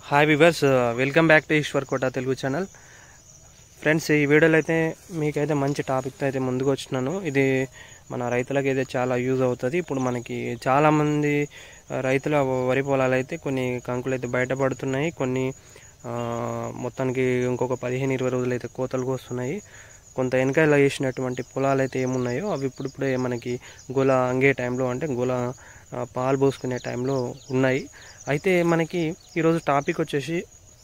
hi viewers welcome back to Eshwar Kota Telugu channel friends ఈ వీడియోలో అయితే మీకైతే మంచి టాపిక్తో అయితే ముందుకు వచ్చినాను ఇది మన రైతులకు అయితే చాలా యూజ్ అవుతుంది ఇప్పుడు మనకి చాలామంది రైతుల వరి పొలాలు అయితే కొన్ని కంకులు అయితే బయటపడుతున్నాయి కొన్ని ఆ, మొత్తానికి ఇంకొక పదిహేను ఇరవై రోజులు అయితే కోతలకు వస్తున్నాయి కొంత వెనకాల వేసినటువంటి పొలాలు అయితే ఏమున్నాయో అవి ఇప్పుడిప్పుడే మనకి గోల అంగే టైంలో అంటే గోల ఆ, పాలు పోసుకునే టైంలో ఉన్నాయి అయితే మనకి ఈరోజు టాపిక్ వచ్చేసి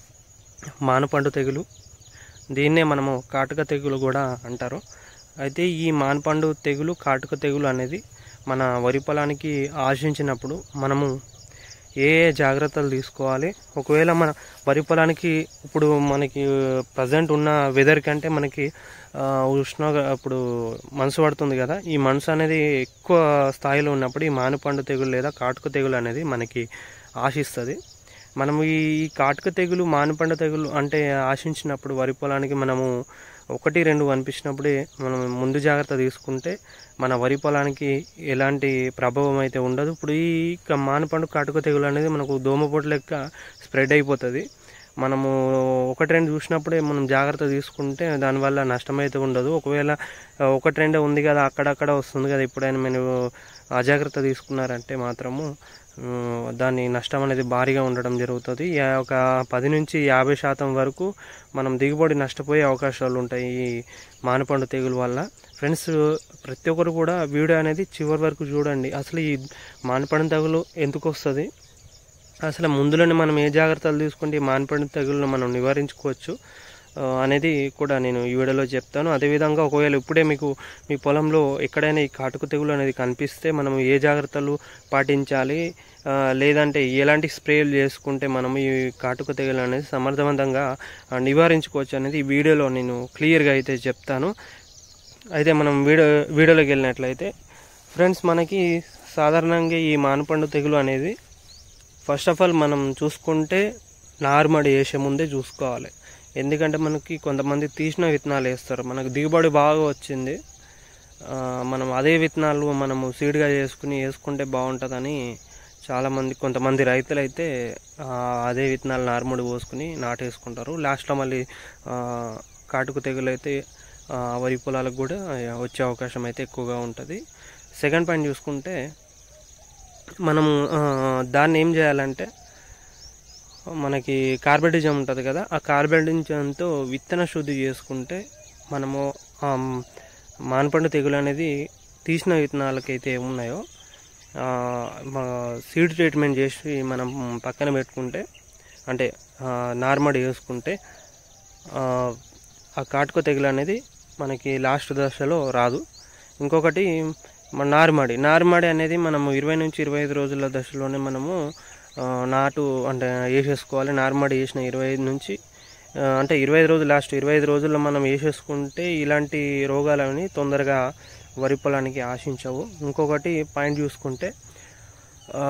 మానపండు తెగులు దీన్నే మనము కాటుక తెగులు కూడా అంటారు అయితే ఈ మానపండు తెగులు కాటుక తెగులు అనేది మన వరి పొలానికి ఆశించినప్పుడు మనము ఏ ఏ జాగ్రత్తలు తీసుకోవాలి ఒకవేళ మన వరి పొలానికి ఇప్పుడు మనకి ప్రజెంట్ ఉన్న వెదర్ కంటే మనకి ఆ, ఉష్ణోగ్ర ఇప్పుడు మనసు పడుతుంది కదా ఈ మనసు అనేది ఎక్కువ స్థాయిలో ఉన్నప్పుడు ఈ మానుపండు తెగులు లేదా కాటుక తెగులు అనేది మనకి ఆశిస్తుంది మనం ఈ ఈ కాటుక తెగులు మానుపండు తెగులు అంటే ఆశించినప్పుడు వరి పొలానికి మనము ఒకటి రెండు కనిపించినప్పుడే మనం ముందు జాగ్రత్త తీసుకుంటే మన వరి పొలానికి ఎలాంటి ప్రభావం అయితే ఉండదు ఇప్పుడు ఈ క- మానుపండు కాటుక తెగులు అనేది మనకు దోమపోటు లెక్క స్ప్రెడ్ అయిపోతుంది మనము ఒకటి రెండు చూసినప్పుడే మనం జాగ్రత్త తీసుకుంటే దానివల్ల నష్టం అయితే ఉండదు ఒకవేళ ఆ, ఒకటి రెండే ఉంది కదా అక్కడక్కడ వస్తుంది కదా ఎప్పుడైనా మీరు అజాగ్రత్త తీసుకున్నారంటే మాత్రము ఉమ్, దాని నష్టం అనేది భారీగా ఉండడం జరుగుతుంది యా- ఒక పది నుంచి యాభై శాతం వరకు మనం దిగుబడి నష్టపోయే అవకాశాలు ఉంటాయి ఈ మానపండు తెగులు వల్ల ఫ్రెండ్స్ ప్రతి ఒక్కరు కూడా వీడియో అనేది చివరి వరకు చూడండి అసలు ఈ మానపండు తెగులు ఎందుకు వస్తుంది అసలు ముందులోనే మనం ఏ జాగ్రత్తలు తీసుకుంటే ఈ మానపండు తెగులను మనం నివారించుకోవచ్చు ఆ, అనేది కూడా నేను ఈ వీడియోలో చెప్తాను అదేవిధంగా ఒకవేళ ఇప్పుడే మీకు మీ పొలంలో ఎక్కడైనా ఈ కాటుక తెగులు అనేది కనిపిస్తే మనం ఏ జాగ్రత్తలు పాటించాలి ఆ, లేదంటే ఎలాంటి స్ప్రేలు చేసుకుంటే మనం ఈ కాటుక తెగులు అనేది సమర్థవంతంగా ఆ, నివారించుకోవచ్చు అనేది ఈ వీడియోలో నేను క్లియర్గా అయితే చెప్తాను అయితే మనం వీడియో వీడియోలోకి వెళ్ళినట్లయితే ఫ్రెండ్స్ మనకి సాధారణంగా ఈ మానపండు తెగులు అనేది ఫస్ట్ ఆఫ్ ఆల్ మనం చూసుకుంటే నార్మల్ వేసే ముందే చూసుకోవాలి ఎందుకంటే మనకి కొంతమంది తీసిన విత్తనాలు వేస్తారు మనకు దిగుబడి బాగా వచ్చింది ఆ, మనం అదే విత్తనాలు మనము సీడ్గా చేసుకుని వేసుకుంటే బాగుంటుందని చాలామంది కొంతమంది రైతులు అయితే ఆ, అదే విత్తనాలు నార్మల్ పోసుకుని నాటేసుకుంటారు లాస్ట్లో మళ్ళీ ఆ, కాటుకు తెగులు అయితే ఆ, వరి పొలాలకు కూడా వచ్చే అవకాశం అయితే ఎక్కువగా ఉంటుంది సెకండ్ పాయింట్ చూసుకుంటే మనము ఆ, దాన్ని ఏం చేయాలంటే మనకి కార్బెడిజం ఉంటుంది కదా ఆ కార్బెడిజంతో విత్తన శుద్ధి చేసుకుంటే మనము ఆ, మానపండు తెగులు అనేది తీసిన విత్తనాలకైతే ఉన్నాయో సీడ్ ట్రీట్మెంట్ చేసి మనం పక్కన పెట్టుకుంటే అంటే నార్మల్ వేసుకుంటే ఆ, ఆ కాటుక తెగులు అనేది మనకి లాస్ట్ దశలో రాదు ఇంకొకటి మన నారుమడి నారుమడి అనేది మనము ఇరవై నుంచి ఇరవై ఐదు రోజుల దశలోనే మనము ఆ, నాటు అంటే వేసేసుకోవాలి నారుమడి వేసిన ఇరవై ఐదు నుంచి ఆ, అంటే ఇరవై ఐదు రోజులు లాస్ట్ ఇరవై ఐదు రోజుల్లో మనం వేసేసుకుంటే ఇలాంటి రోగాలని తొందరగా వరి పొలానికి ఆశించవు ఇంకొకటి పాయింట్ చూసుకుంటే ఆ,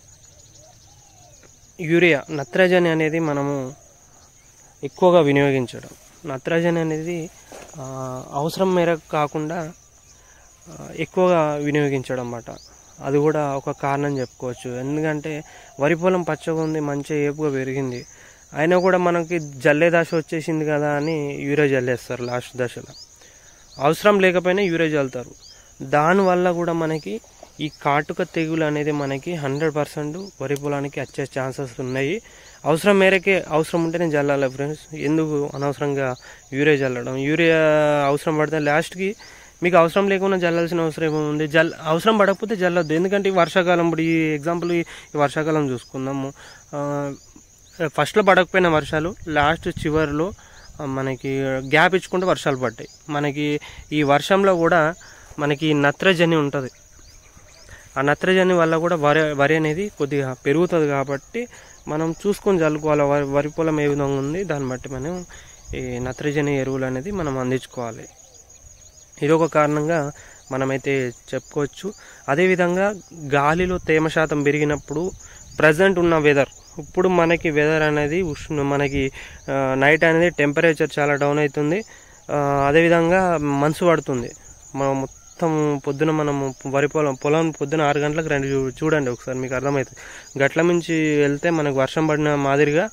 యూరియా నత్రజని అనేది మనము ఎక్కువగా వినియోగించడం నత్రజని అనేది ఆ, అవసరం మేరకు కాకుండా ఆ, ఎక్కువగా వినియోగించడం అన్నమాట అది కూడా ఒక కారణం చెప్పుకోవచ్చు ఎందుకంటే వరి పొలం పచ్చగా ఉంది మంచిగా ఏపుగా పెరిగింది అయినా కూడా మనకి జల్లే దశ వచ్చేసింది కదా అని యూరియా జల్లేస్తారు లాస్ట్ దశలో అవసరం లేకపోయినా యూరియా చల్లుతారు దానివల్ల కూడా మనకి ఈ కాటుక తెగులు అనేది మనకి హండ్రెడ్ పర్సెంట్ వరి పొలానికి వచ్చే ఛాన్సెస్ ఉన్నాయి అవసరం మేరకే అవసరం ఉంటేనే జల్లాలి ఫ్రెండ్స్ ఎందుకు అనవసరంగా యూరియా చల్లడం యూరియా అవసరం పడితే లాస్ట్కి మీకు అవసరం లేకుండా జల్లాల్సిన అవసరం ఏముంది జల్ అవసరం పడకపోతే జల్లొద్దు ఎందుకంటే ఈ వర్షాకాలం ఇప్పుడు ఈ ఎగ్జాంపుల్ ఈ ఈ వర్షాకాలం చూసుకుందాము ఆ, ఫస్ట్లో పడకపోయిన వర్షాలు లాస్ట్ చివరిలో ఆ, మనకి గ్యాప్ ఇచ్చుకుంటే వర్షాలు పడ్డాయి మనకి ఈ వర్షంలో కూడా మనకి నత్రజని ఉంటుంది ఆ నత్రజని వల్ల కూడా వరి వరి అనేది కొద్దిగా పెరుగుతుంది కాబట్టి మనం చూసుకొని చల్లుకోవాలి వరి వరి పొలం ఏ విధంగా ఉంది దాన్ని బట్టి మనం ఈ నత్రజని ఎరువులు అనేది మనం అందించుకోవాలి ఇది ఒక కారణంగా మనమైతే చెప్పుకోవచ్చు అదేవిధంగా గాలిలో తేమ శాతం పెరిగినప్పుడు ప్రజెంట్ ఉన్న వెదర్ ఇప్పుడు మనకి వెదర్ అనేది ఉష్ణ మనకి ఆ, నైట్ అనేది టెంపరేచర్ చాలా డౌన్ అవుతుంది ఆ, అదేవిధంగా మనసు పడుతుంది మనం మొత్తం పొద్దున మనం వరి పొలం పొలం పొద్దున ఆరు గంటలకు రండి చూ- చూడండి ఒకసారి మీకు అర్థమవుతుంది గట్ల నుంచి వెళ్తే మనకు వర్షం పడిన మాదిరిగా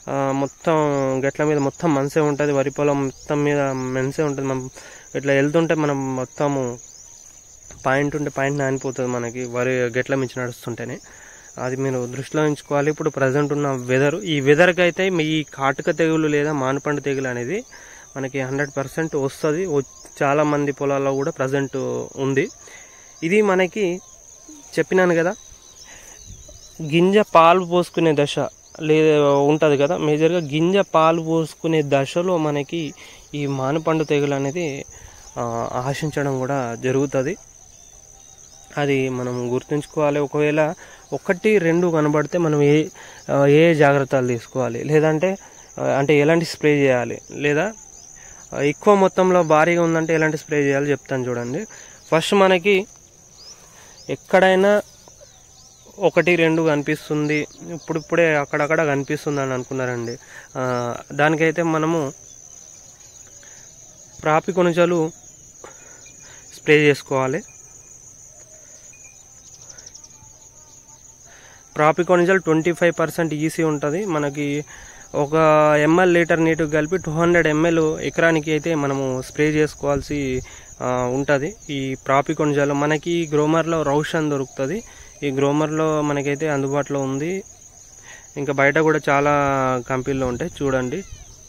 ఆ, మొత్తం గట్ల మీద మొత్తం మనసే ఉంటుంది వరి పొలం మొత్తం మీద మనసే ఉంటుంది మనం ఇట్లా వెళ్తుంటే మనం మొత్తము పాయింట్ ఉంటే పాయింట్ నానిపోతుంది మనకి వరి గట్ల మించి నడుస్తుంటేనే అది మీరు దృష్టిలో ఉంచుకోవాలి ఇప్పుడు ప్రజెంట్ ఉన్న వెదర్ ఈ వెదర్కి అయితే మీ ఈ కాటుక తెగులు లేదా మానుపండు తెగులు అనేది మనకి హండ్రెడ్ పర్సెంట్ వస్తుంది చాలా మంది పొలాల్లో కూడా ప్రజెంట్ ఉంది ఇది మనకి చెప్పినాను కదా గింజ పాలు పోసుకునే దశ లేదా ఉంటుంది కదా మేజర్గా గింజ పాలు పోసుకునే దశలో మనకి ఈ మానుపండు తెగులు అనేది ఆ, ఆశించడం కూడా జరుగుతుంది అది మనం గుర్తుంచుకోవాలి ఒకవేళ ఒకటి రెండు కనబడితే మనం ఏ ఆ, ఏ జాగ్రత్తలు తీసుకోవాలి లేదంటే ఆ, అంటే ఎలాంటి స్ప్రే చేయాలి లేదా ఆ, ఎక్కువ మొత్తంలో భారీగా ఉందంటే ఎలాంటి స్ప్రే చేయాలి చెప్తాను చూడండి ఫస్ట్ మనకి ఎక్కడైనా ఒకటి రెండు కనిపిస్తుంది ఇప్పుడిప్పుడే అక్కడక్కడ కనిపిస్తుంది అని అనుకున్నారండి ఆ, దానికైతే మనము ప్రాపి కొనుజలు స్ప్రే చేసుకోవాలి propiconazole twenty five percent EC ఉంటుంది మనకి ఒక ఎంఎల్ లీటర్ నీటికి కలిపి టూ హండ్రెడ్ ఎంఎల్ ఎకరానికి అయితే మనము స్ప్రే చేసుకోవాల్సి ఉంటుంది ఈ ప్రాపికోనిజల్ మనకి గ్రోమర్లో రౌషన్ దొరుకుతుంది ఈ గ్రోమర్లో మనకైతే అందుబాటులో ఉంది ఇంకా బయట కూడా చాలా కంపెనీలు ఉంటాయి చూడండి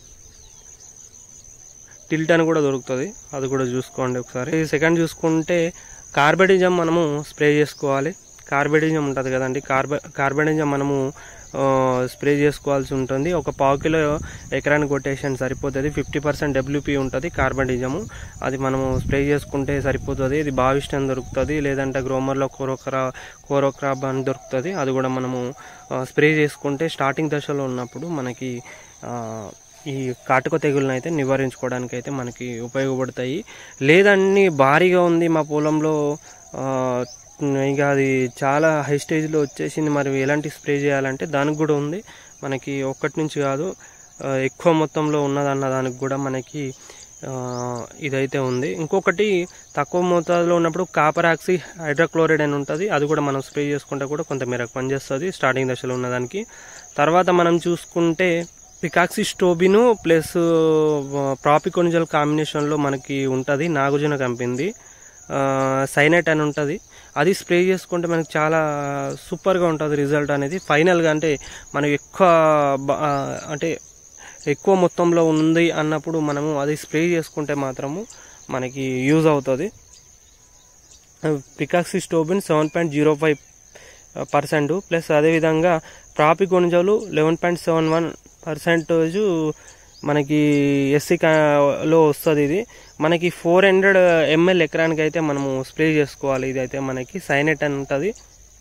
టిల్ట్ అని కూడా దొరుకుతుంది అది కూడా చూసుకోండి ఒకసారి సెకండ్ చూసుకుంటే కార్బెడిజం మనము స్ప్రే చేసుకోవాలి కార్బెడిజం ఉంటుంది కదండి కార్బె కార్బెడిజం మనము ఆ, స్ప్రే చేసుకోవాల్సి ఉంటుంది ఒక పావు కిలో ఎకరానికి కొట్టేషన్ సరిపోతుంది ఫిఫ్టీ పర్సెంట్ డబ్ల్యూపీ ఉంటుంది కార్బెడిజము అది మనము స్ప్రే చేసుకుంటే సరిపోతుంది ఇది బావిస్టన్ దొరుకుతుంది లేదంటే గ్రోమర్లో కోరోక్రా కోరోక్రాబ్ అని దొరుకుతుంది అది కూడా మనము ఆ, స్ప్రే చేసుకుంటే స్టార్టింగ్ దశలో ఉన్నప్పుడు మనకి ఆ, ఈ కాటుక తెగులను అయితే నివారించుకోవడానికి అయితే మనకి ఉపయోగపడతాయి లేదన్ని భారీగా ఉంది మా పొలంలో ఆ, ఇక అది చాలా హై స్టేజ్లో వచ్చేసింది మరి ఎలాంటి స్ప్రే చేయాలంటే దానికి కూడా ఉంది మనకి ఒక్కటి నుంచి కాదు ఆ, ఎక్కువ మొత్తంలో ఉన్నదన్న దానికి కూడా మనకి ఆ, ఇదైతే ఉంది ఇంకొకటి తక్కువ మోతాదులో ఉన్నప్పుడు కాపర్ ఆక్సి హైడ్రోక్లోరైడ్ అని ఉంటుంది అది కూడా మనం స్ప్రే చేసుకుంటే కూడా కొంత మేరకు పనిచేస్తుంది స్టార్టింగ్ దశలో ఉన్నదానికి తర్వాత మనం చూసుకుంటే పికాక్సి స్టోబిను ప్లస్ ప్రాపికోనిజల్ కాంబినేషన్లో మనకి ఉంటుంది నాగార్జున కంపెనీది సైనైట్ అని ఉంటుంది అది స్ప్రే చేసుకుంటే మనకి చాలా సూపర్గా ఉంటుంది రిజల్ట్ అనేది ఫైనల్గా అంటే మనం ఎక్కువ బ- ఆ, అంటే ఎక్కువ మొత్తంలో ఉంది అన్నప్పుడు మనము అది స్ప్రే చేసుకుంటే మాత్రము మనకి యూజ్ అవుతుంది picoxystrobin seven point zero five percent plus అదేవిధంగా ప్రాపికోనిజాలు eleven point seven one percentage మనకి ఎస్సీ లో వస్తుంది ఇది మనకి ఫోర్ హండ్రెడ్ ఎంఎల్ ఎకరానికి అయితే మనము స్ప్రే చేసుకోవాలి ఇది అయితే మనకి సైనెట్ అని ఉంటుంది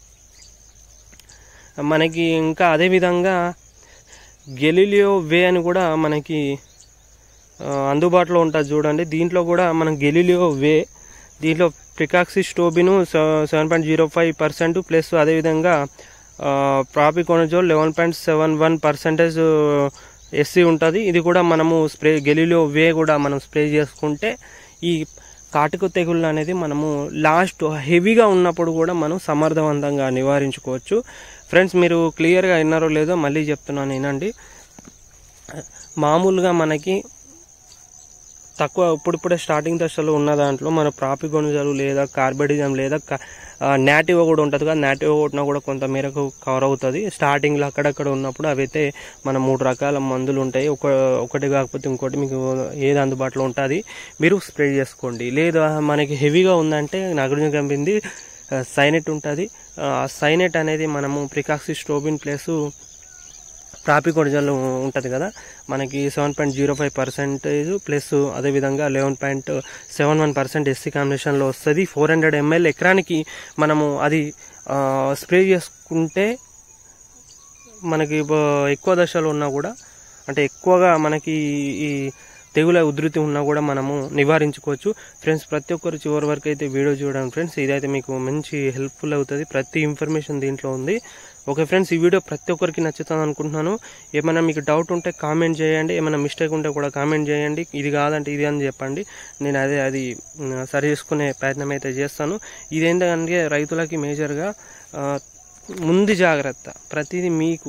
మనకి ఇంకా అదేవిధంగా గెలిలియో వే అని కూడా మనకి ఆ, అందుబాటులో ఉంటుంది చూడండి దీంట్లో కూడా మనం గెలిలియో వే దీంట్లో picoxystrobin seven point zero five percent plus అదేవిధంగా propiconazole eleven point seven one percentage SC ఉంటుంది ఇది కూడా మనము స్ప్రే గెలిలో వే కూడా మనం స్ప్రే చేసుకుంటే ఈ కాటుక తెగుళ్ళు అనేది మనము లాస్ట్ హెవీగా ఉన్నప్పుడు కూడా మనం సమర్థవంతంగా నివారించుకోవచ్చు ఫ్రెండ్స్ మీరు క్లియర్గా విన్నారో లేదో మళ్ళీ చెప్తున్నాను వినండి మామూలుగా మనకి తక్కువ ఇప్పుడిప్పుడే స్టార్టింగ్ దశలో ఉన్న దాంట్లో మన ప్రాపిగొనిజాలు లేదా కార్బెడిజం లేదా నాటివ్ కూడా ఉంటుంది కదా నాటివ్ కొట్టినా కూడా కొంత మేరకు కవర్ అవుతుంది స్టార్టింగ్లో అక్కడక్కడ ఉన్నప్పుడు అవైతే మన మూడు రకాల మందులు ఉంటాయి ఒక ఒకటి కాకపోతే ఇంకోటి మీకు ఏది అందుబాటులో ఉంటుంది మీరు స్ప్రే చేసుకోండి లేదా మనకి హెవీగా ఉందంటే నాగార్జున కంపెనీ సైనెట్ ఉంటుంది ఆ సైనెట్ అనేది మనము ప్రికాక్సి స్టోబిన్ ప్లస్ ప్రాపికొడిజల్ ఉంటుంది కదా మనకి seven point zero five percentage plus అదేవిధంగా eleven point seven one percent SC కాంబినేషన్లో వస్తుంది ఫోర్ హండ్రెడ్ ఎంఎల్ ఎకరానికి మనము అది స్ప్రే చేసుకుంటే మనకి బ- ఎక్కువ దశలో ఉన్నా కూడా అంటే ఎక్కువగా మనకి ఈ తెగుల ఉధృతి ఉన్నా కూడా మనము నివారించుకోవచ్చు ఫ్రెండ్స్ ప్రతి ఒక్కరు చివరి వరకు అయితే వీడియో చూడండి ఫ్రెండ్స్ ఇదైతే మీకు మంచి హెల్ప్ఫుల్ అవుతుంది ప్రతి ఇన్ఫర్మేషన్ దీంట్లో ఉంది ఓకే ఫ్రెండ్స్ ఈ వీడియో ప్రతి ఒక్కరికి నచ్చుతుంది అనుకుంటున్నాను ఏమైనా మీకు డౌట్ ఉంటే కామెంట్ చేయండి ఏమైనా మిస్టేక్ ఉంటే కూడా కామెంట్ చేయండి ఇది కాదంటే ఇది అని చెప్పండి నేను అదే అది మ్, సరి చేసుకునే ప్రయత్నం అయితే చేస్తాను ఇదేంటంటే రైతులకి మేజర్గా ఆ, ముందు జాగ్రత్త ప్రతిదీ మీకు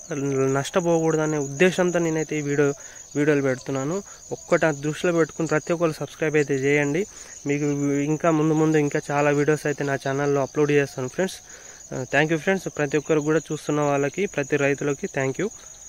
నష్టపోకూడదనే ఉద్దేశంతో నేనైతే ఈ వీడియో వీడియోలు పెడుతున్నాను ఒక్కటి ఆ దృష్టిలో పెట్టుకుని ప్రతి ఒక్కరు సబ్స్క్రైబ్ అయితే చేయండి మీకు ఇంకా ముందు ముందు ఇంకా చాలా వీడియోస్ అయితే నా ఛానల్లో అప్లోడ్ చేస్తాను ఫ్రెండ్స్ థ్యాంక్ యూ ఫ్రెండ్స్ ప్రతి ఒక్కరు కూడా చూస్తున్న వాళ్ళకి ప్రతి రైతులకి థ్యాంక్ యూ